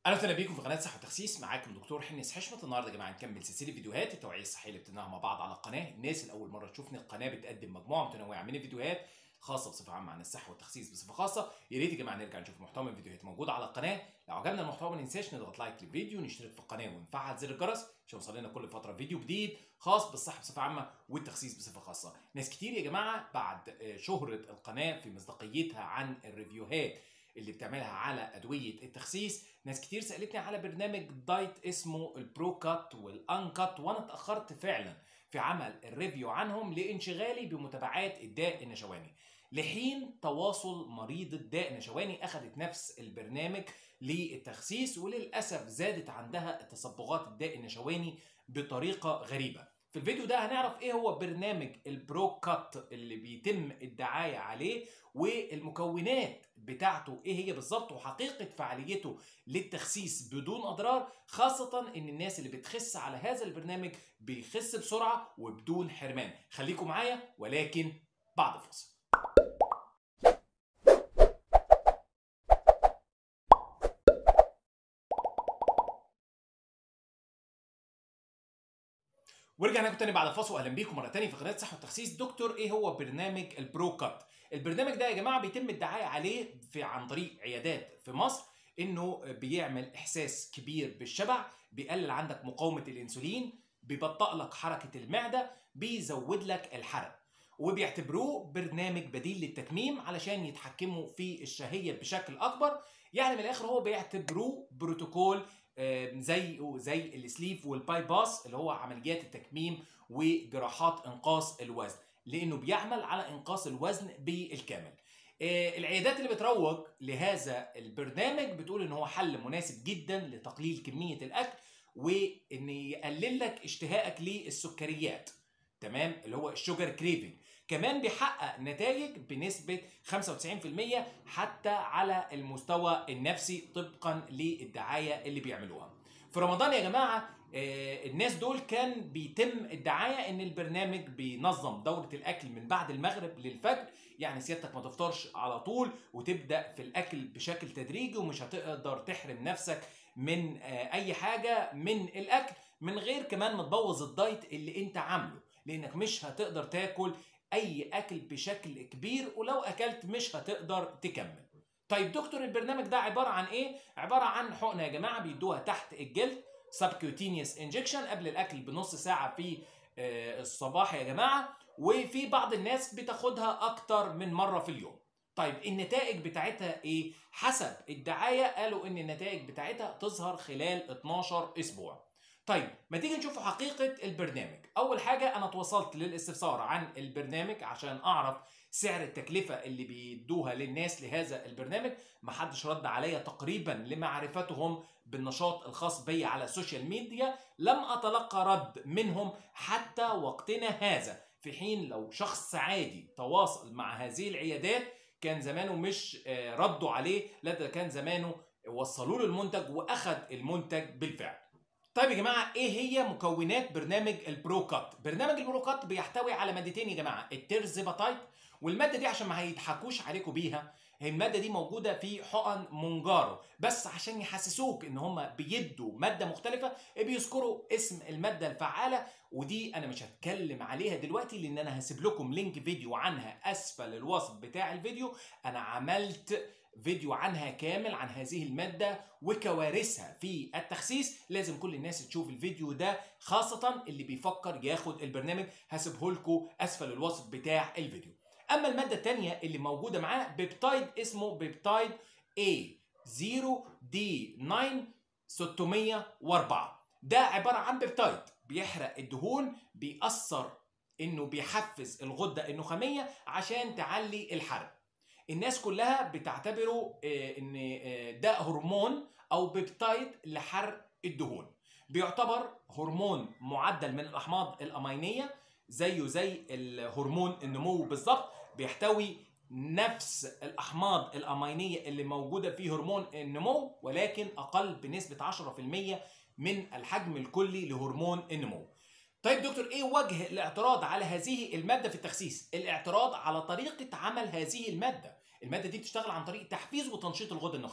اهلا وسهلا بيكم في قناه صحه وتخسيس معاكم دكتور حنس حشمت النهارده يا جماعه نكمل سلسله فيديوهات التوعيه الصحيه اللي بتناها مع بعض على القناه الناس اللي اول مره تشوفني القناه بتقدم مجموعه متنوعه من الفيديوهات خاصه بصفه عامه عن الصحه والتخسيس بصفه خاصه يا ريت يا جماعه نرجع نشوف محتوى من الفيديوهات موجوده على القناه لو عجبنا المحتوى ما ننساش نضغط لايك للفيديو ونشترك في القناه ونفعل زر الجرس عشان يوصل لنا كل فتره فيديو جديد خاص بالصحه بصفه عامه والتخسيس بصفه خاصه ناس كتير يا جماعه بعد شهره القناه في مصداقيتها عن الريفيوهات اللي بتعملها على ادويه التخسيس ناس كتير سالتني على برنامج دايت اسمه البرو كات والانكات وانا اتاخرت فعلا في عمل الريفيو عنهم لانشغالي بمتابعات الداء النشواني لحين تواصل مريض الداء نشواني اخذت نفس البرنامج للتخسيس وللاسف زادت عندها تصبغات الداء النشواني بطريقه غريبه في الفيديو ده هنعرف ايه هو برنامج البرو كات اللي بيتم الدعايه عليه والمكونات بتاعته ايه هي بالظبط وحقيقه فعاليته للتخسيس بدون اضرار خاصه ان الناس اللي بتخس على هذا البرنامج بيخس بسرعه وبدون حرمان خليكم معايا ولكن بعد فاصل ورجعنا لكم تاني بعد الفاصل واهلا بيكم مره تانية في قناه صحه والتخسيس دكتور ايه هو برنامج البرو كات البرنامج ده يا جماعه بيتم الدعايه عليه في عن طريق عيادات في مصر انه بيعمل احساس كبير بالشبع بيقلل عندك مقاومه الانسولين بيبطئ لك حركه المعده بيزود لك الحرق وبيعتبروه برنامج بديل للتكميم علشان يتحكموا في الشهيه بشكل اكبر يعني من الاخر هو بيعتبروه بروتوكول زي زي السليف والباي باس اللي هو عمليات التكميم وجراحات انقاص الوزن لانه بيعمل على انقاص الوزن بالكامل العيادات اللي بتروج لهذا البرنامج بتقول ان هو حل مناسب جدا لتقليل كميه الاكل وان يقلل لك اشتهائك للسكريات تمام اللي هو الشوجر كريفنج كمان بيحقق نتائج بنسبة 95% حتى على المستوى النفسي طبقا للدعاية اللي بيعملوها في رمضان يا جماعة الناس دول كان بيتم الدعاية ان البرنامج بينظم دورة الاكل من بعد المغرب للفجر يعني سيادتك ما تفطرش على طول وتبدأ في الاكل بشكل تدريجي ومش هتقدر تحرم نفسك من اي حاجة من الاكل من غير كمان ما تبوظ الدايت اللي انت عامله لانك مش هتقدر تاكل اي اكل بشكل كبير ولو اكلت مش هتقدر تكمل طيب دكتور البرنامج ده عباره عن ايه عباره عن حقنه يا جماعه بيدوها تحت الجلد سبكيوتينيوس انجكشن قبل الاكل بنص ساعه في الصباح يا جماعه وفي بعض الناس بتاخدها اكتر من مره في اليوم طيب النتائج بتاعتها ايه حسب الدعايه قالوا ان النتائج بتاعتها تظهر خلال 12 اسبوع طيب ما تيجي نشوف حقيقة البرنامج أول حاجة أنا تواصلت للاستفسار عن البرنامج عشان أعرف سعر التكلفة اللي بيدوها للناس لهذا البرنامج محدش رد عليا تقريبا لمعرفتهم بالنشاط الخاص بي على السوشيال ميديا لم أتلقى رد منهم حتى وقتنا هذا في حين لو شخص عادي تواصل مع هذه العيادات كان زمانه مش ردوا عليه لا ده كان زمانه وصلوا له المنتج واخد المنتج بالفعل طيب يا جماعه ايه هي مكونات برنامج البرو كات برنامج البرو كات بيحتوي على مادتين يا جماعه الترزباتايت والماده دي عشان ما هيضحكوش عليكم بيها هي الماده دي موجوده في حقن مونجارو بس عشان يحسسوك ان هم بيدوا ماده مختلفه بيذكروا اسم الماده الفعاله ودي انا مش هتكلم عليها دلوقتي لان انا هسيب لكم لينك فيديو عنها اسفل الوصف بتاع الفيديو انا عملت فيديو عنها كامل عن هذه المادة وكوارثها في التخسيس لازم كل الناس تشوف الفيديو ده خاصة اللي بيفكر ياخد البرنامج هسيبه لكم أسفل الوصف بتاع الفيديو أما المادة التانية اللي موجودة معاه بيبتايد اسمه بيبتايد A0D9 604 ده عبارة عن بيبتايد بيحرق الدهون بيأثر انه بيحفز الغدة النخامية عشان تعلي الحرق الناس كلها بتعتبره ان ده هرمون او بيبتايد لحرق الدهون بيعتبر هرمون معدل من الاحماض الامينيه زيه زي الهرمون النمو بالظبط بيحتوي نفس الاحماض الامينيه اللي موجوده في هرمون النمو ولكن اقل بنسبه 10% من الحجم الكلي لهرمون النمو طيب دكتور ايه وجه الاعتراض على هذه الماده في التخسيس الاعتراض على طريقه عمل هذه الماده الماده دي بتشتغل عن طريق تحفيز وتنشيط الغده النخاميه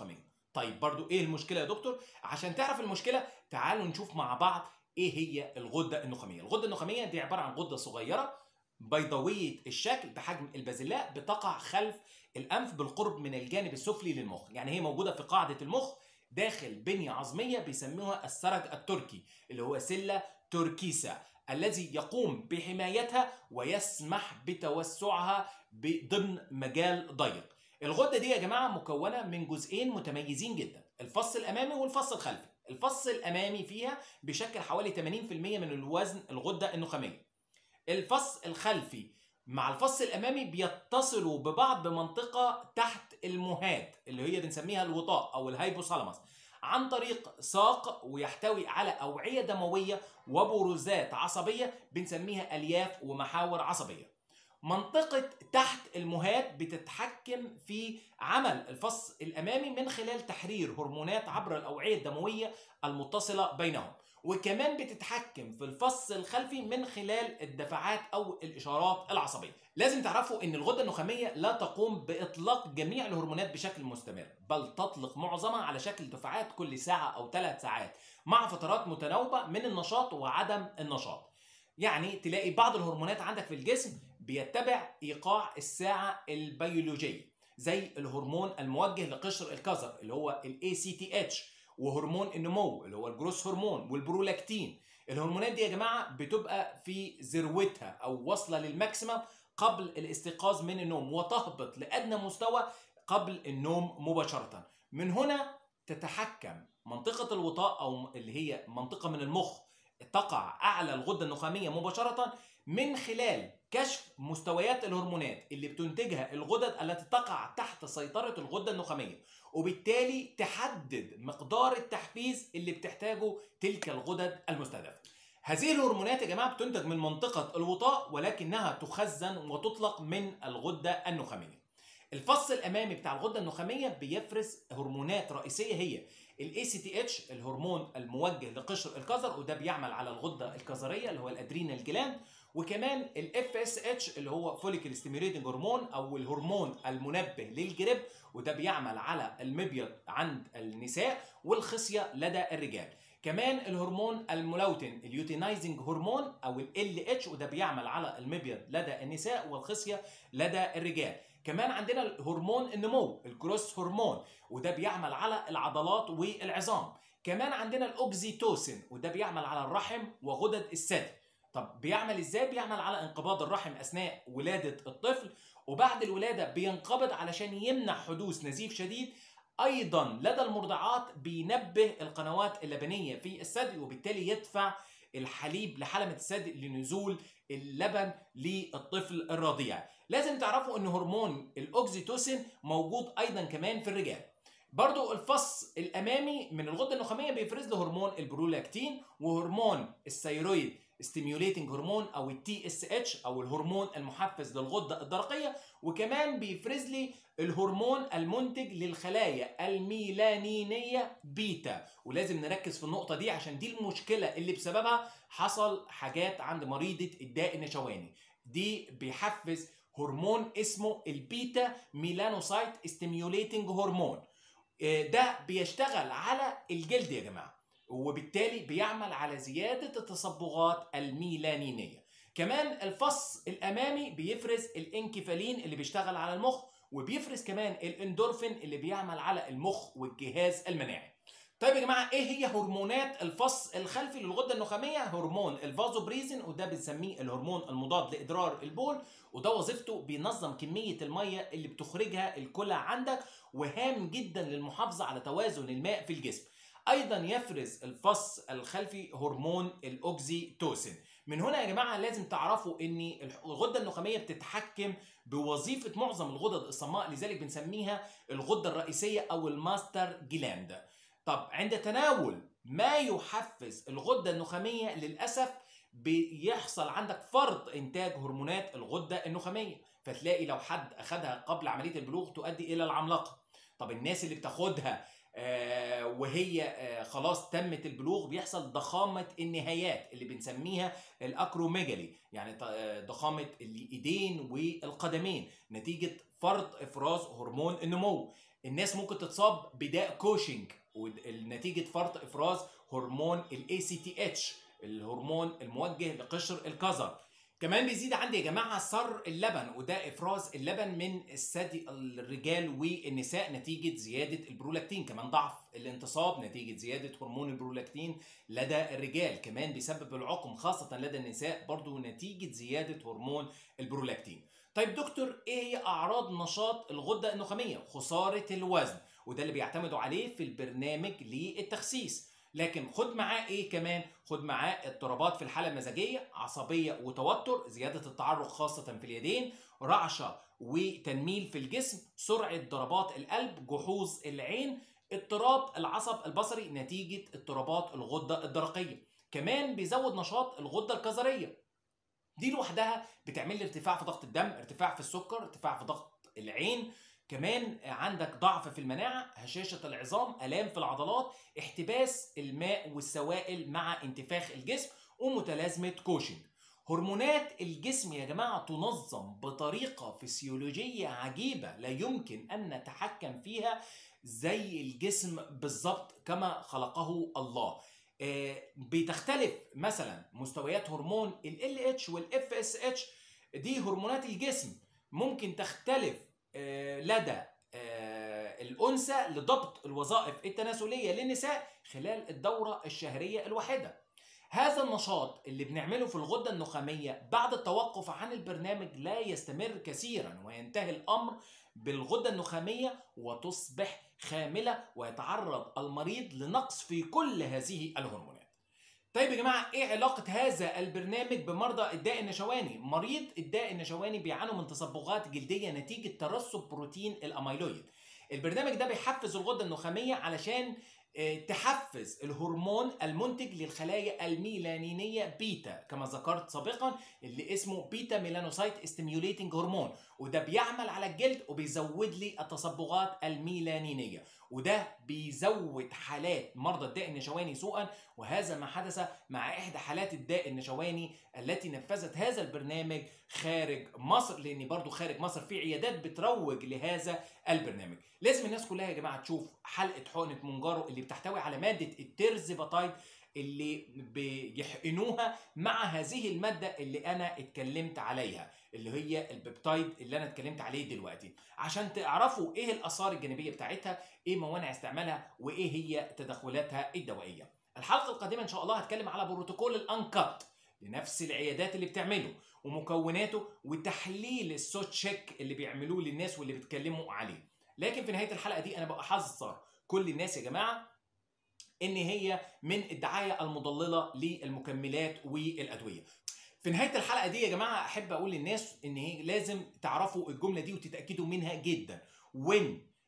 طيب برضو ايه المشكله يا دكتور عشان تعرف المشكله تعالوا نشوف مع بعض ايه هي الغده النخاميه الغده النخاميه دي عباره عن غده صغيره بيضاويه الشكل بحجم البازلاء بتقع خلف الانف بالقرب من الجانب السفلي للمخ يعني هي موجوده في قاعده المخ داخل بنيه عظميه بيسموها السرج التركي اللي هو سله تركيسا الذي يقوم بحمايتها ويسمح بتوسعها ضمن مجال ضيق الغده دي يا جماعه مكونه من جزئين متميزين جدا الفص الامامي والفص الخلفي الفص الامامي فيها بيشكل حوالي 80% من الوزن الغده النخاميه الفص الخلفي مع الفص الامامي بيتصلوا ببعض بمنطقه تحت المهاد اللي هي بنسميها الوطاء او الهايبوثالاموس عن طريق ساق ويحتوي على اوعيه دمويه وبروزات عصبيه بنسميها الياف ومحاور عصبيه منطقة تحت المهاد بتتحكم في عمل الفص الأمامي من خلال تحرير هرمونات عبر الأوعية الدموية المتصلة بينهم وكمان بتتحكم في الفص الخلفي من خلال الدفعات او الاشارات العصبيه لازم تعرفوا ان الغده النخاميه لا تقوم باطلاق جميع الهرمونات بشكل مستمر بل تطلق معظمها على شكل دفعات كل ساعه او ثلاث ساعات مع فترات متناوبه من النشاط وعدم النشاط يعني تلاقي بعض الهرمونات عندك في الجسم بيتبع ايقاع الساعه البيولوجيه زي الهرمون الموجه لقشر الكظر اللي هو الاي سي تي اتش وهرمون النمو اللي هو الجروس هرمون والبرولاكتين الهرمونات دي يا جماعه بتبقى في ذروتها او واصله للماكسيمم قبل الاستيقاظ من النوم وتهبط لادنى مستوى قبل النوم مباشره من هنا تتحكم منطقه الوطاء او اللي هي منطقه من المخ تقع اعلى الغده النخاميه مباشره من خلال كشف مستويات الهرمونات اللي بتنتجها الغدد التي تقع تحت سيطره الغده النخاميه وبالتالي تحدد مقدار التحفيز اللي بتحتاجه تلك الغدد المستهدفه. هذه الهرمونات يا جماعه بتنتج من منطقه الوطاء ولكنها تخزن وتطلق من الغده النخاميه. الفص الامامي بتاع الغده النخاميه بيفرز هرمونات رئيسيه هي الاي سي تي اتش الهرمون الموجه لقشر الكظر وده بيعمل على الغده الكظريه اللي هو الادرينال جلاند وكمان الاف اس اتش اللي هو فوليكل ستيميوليتنج هرمون او الهرمون المنبه للجرب وده بيعمل على المبيض عند النساء والخصيه لدى الرجال كمان الهرمون الملوتن اليوتينايزنج هرمون او ال اتش وده بيعمل على المبيض لدى النساء والخصيه لدى الرجال كمان عندنا هرمون النمو الجروس هرمون وده بيعمل على العضلات والعظام كمان عندنا الاوكسيتوسين وده بيعمل على الرحم وغدد الثدي طب بيعمل ازاي بيعمل على انقباض الرحم اثناء ولاده الطفل وبعد الولاده بينقبض علشان يمنع حدوث نزيف شديد ايضا لدى المرضعات بينبه القنوات اللبنيه في الثدي وبالتالي يدفع الحليب لحلمه الثدي لنزول اللبن للطفل الرضيع لازم تعرفوا ان هرمون الاوكسيتوسين موجود ايضا كمان في الرجال برضو الفص الامامي من الغده النخاميه بيفرز له هرمون البرولاكتين وهرمون الثيرويد ستيميوليتنج هرمون او التي اس اتش او الهرمون المحفز للغده الدرقيه وكمان بيفرز لي الهرمون المنتج للخلايا الميلانينيه بيتا ولازم نركز في النقطه دي عشان دي المشكله اللي بسببها حصل حاجات عند مريضه الداء النشواني دي بيحفز هرمون اسمه البيتا ميلانوسايت ستيميوليتنج هرمون ده بيشتغل على الجلد يا جماعه وبالتالي بيعمل على زيادة التصبغات الميلانينية كمان الفص الأمامي بيفرز الانكفالين اللي بيشتغل على المخ وبيفرز كمان الاندورفين اللي بيعمل على المخ والجهاز المناعي طيب يا جماعه ايه هي هرمونات الفص الخلفي للغده النخاميه هرمون الفازوبريزين وده بنسميه الهرمون المضاد لادرار البول وده وظيفته بينظم كميه الميه اللي بتخرجها الكلى عندك وهام جدا للمحافظه على توازن الماء في الجسم ايضا يفرز الفص الخلفي هرمون الاوكسيتوسين من هنا يا جماعه لازم تعرفوا ان الغده النخاميه بتتحكم بوظيفه معظم الغدد الصماء لذلك بنسميها الغده الرئيسيه او الماستر جلاند طب عند تناول ما يحفز الغده النخاميه للاسف بيحصل عندك فرط انتاج هرمونات الغده النخاميه فتلاقي لو حد اخذها قبل عمليه البلوغ تؤدي الى العملاقه طب الناس اللي بتاخدها آه، وهي آه، خلاص تمت البلوغ بيحصل ضخامه النهايات اللي بنسميها الاكروميجالي يعني ط- آه، ضخامه الايدين والقدمين نتيجه فرط افراز هرمون النمو الناس ممكن تتصاب بداء كوشنج ونتيجه فرط افراز هرمون الاي سي تي اتش الهرمون الموجه لقشر الكظر كمان بيزيد عندي يا جماعه صر اللبن وده افراز اللبن من الثدي الرجال والنساء نتيجه زياده البرولاكتين كمان ضعف الانتصاب نتيجه زياده هرمون البرولاكتين لدى الرجال كمان بيسبب العقم خاصه لدى النساء برضو نتيجه زياده هرمون البرولاكتين طيب دكتور ايه هي اعراض نشاط الغده النخاميه خساره الوزن وده اللي بيعتمدوا عليه في البرنامج للتخسيس لكن خد معاه ايه كمان خد معاه اضطرابات في الحاله المزاجيه عصبيه وتوتر زياده التعرق خاصه في اليدين رعشه وتنميل في الجسم سرعه ضربات القلب جحوظ العين اضطراب العصب البصري نتيجه اضطرابات الغده الدرقيه كمان بيزود نشاط الغده الكظريه دي لوحدها بتعمل لي ارتفاع في ضغط الدم ارتفاع في السكر ارتفاع في ضغط العين كمان عندك ضعف في المناعة هشاشة العظام ألام في العضلات احتباس الماء والسوائل مع انتفاخ الجسم ومتلازمة كوشنج هرمونات الجسم يا جماعة تنظم بطريقة فسيولوجية عجيبة لا يمكن أن نتحكم فيها زي الجسم بالظبط كما خلقه الله آه، بتختلف مثلا مستويات هرمون ال LH وال FSH دي هرمونات الجسم ممكن تختلف آه، لدى آه، الأنثى لضبط الوظائف التناسلية للنساء خلال الدورة الشهرية الواحدة هذا النشاط اللي بنعمله في الغدة النخامية بعد التوقف عن البرنامج لا يستمر كثيرا وينتهي الأمر بالغدة النخامية وتصبح خاملة ويتعرض المريض لنقص في كل هذه الهرمونات طيب يا جماعة ايه علاقة هذا البرنامج بمرضى الداء النشواني؟ مريض الداء النشواني بيعانوا من تصبغات جلدية نتيجة ترسب بروتين الاميلويد. البرنامج ده بيحفز الغدة النخامية علشان آه، تحفز الهرمون المنتج للخلايا الميلانينية بيتا كما ذكرت سابقا اللي اسمه بيتا ميلانوسايت ستيميوليتنج هرمون وده بيعمل على الجلد وبيزود لي التصبغات الميلانينية وده بيزود حالات مرضى الداء النشواني سوءا وهذا ما حدث مع احدى حالات الداء النشواني التي نفذت هذا البرنامج خارج مصر لان برضو خارج مصر في عيادات بتروج لهذا البرنامج لازم الناس كلها يا جماعه تشوف حلقه حقنه مونجارو اللي بتحتوي على ماده الترزباتايد اللي بيحقنوها مع هذه الماده اللي انا اتكلمت عليها اللي هي البيبتايد اللي انا اتكلمت عليه دلوقتي عشان تعرفوا ايه الاثار الجانبيه بتاعتها ايه موانع استعمالها وايه هي تدخلاتها الدوائيه الحلقه القادمه ان شاء الله هتكلم على بروتوكول الانكت لنفس العيادات اللي بتعمله ومكوناته وتحليل السوت تشيك اللي بيعملوه للناس واللي بيتكلموا عليه لكن في نهايه الحلقه دي انا بحذر كل الناس يا جماعه ان هي من الدعايه المضلله للمكملات والادويه في نهايه الحلقه دي يا جماعه احب اقول للناس ان هي لازم تعرفوا الجمله دي وتتاكدوا منها جدا when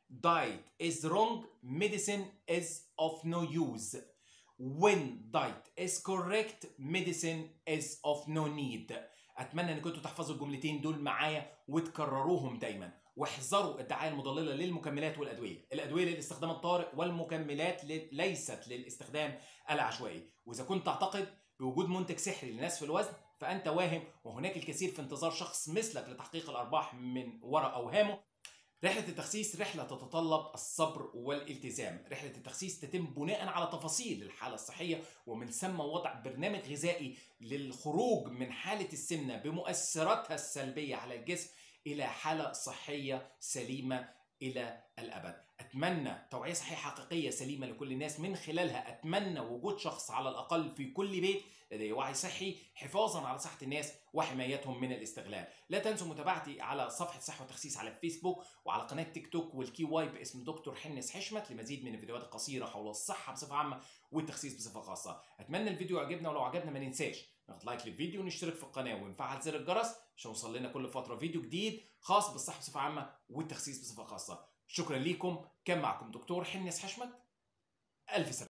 diet is wrong medicine is of no use when diet is correct medicine is of no need اتمنى ان كنتوا تحفظوا الجملتين دول معايا وتكرروهم دايما واحذروا الدعايه المضلله للمكملات والادويه الادويه للاستخدام الطارئ والمكملات ل- ليست للاستخدام العشوائي واذا كنت تعتقد بوجود منتج سحري لنسف الوزن فانت واهم وهناك الكثير في انتظار شخص مثلك لتحقيق الارباح من وراء اوهامه رحلة التخسيس رحلة تتطلب الصبر والالتزام رحلة التخسيس تتم بناء على تفاصيل الحالة الصحية ومن ثم وضع برنامج غذائي للخروج من حالة السمنة بمؤثراتها السلبية على الجسم إلى حالة صحية سليمة إلى الأبد أتمنى توعية صحية حقيقية سليمة لكل الناس من خلالها أتمنى وجود شخص على الأقل في كل بيت لديه وعي صحي حفاظا على صحة الناس وحمايتهم من الاستغلال لا تنسوا متابعتي على صفحة صحة وتخسيس على الفيسبوك وعلى قناة تيك توك والكي واي باسم دكتور حنس حشمت لمزيد من الفيديوهات القصيرة حول الصحة بصفة عامة والتخسيس بصفة خاصة أتمنى الفيديو عجبنا ولو عجبنا ما ننساش ناخد لايك للفيديو ونشترك في القناة ونفعل زر الجرس عشان يوصل لنا كل فترة فيديو جديد خاص بالصحة بصفة عامة والتخسيس بصفة خاصة شكرا ليكم كان معكم دكتور حنس حشمت ألف سلامة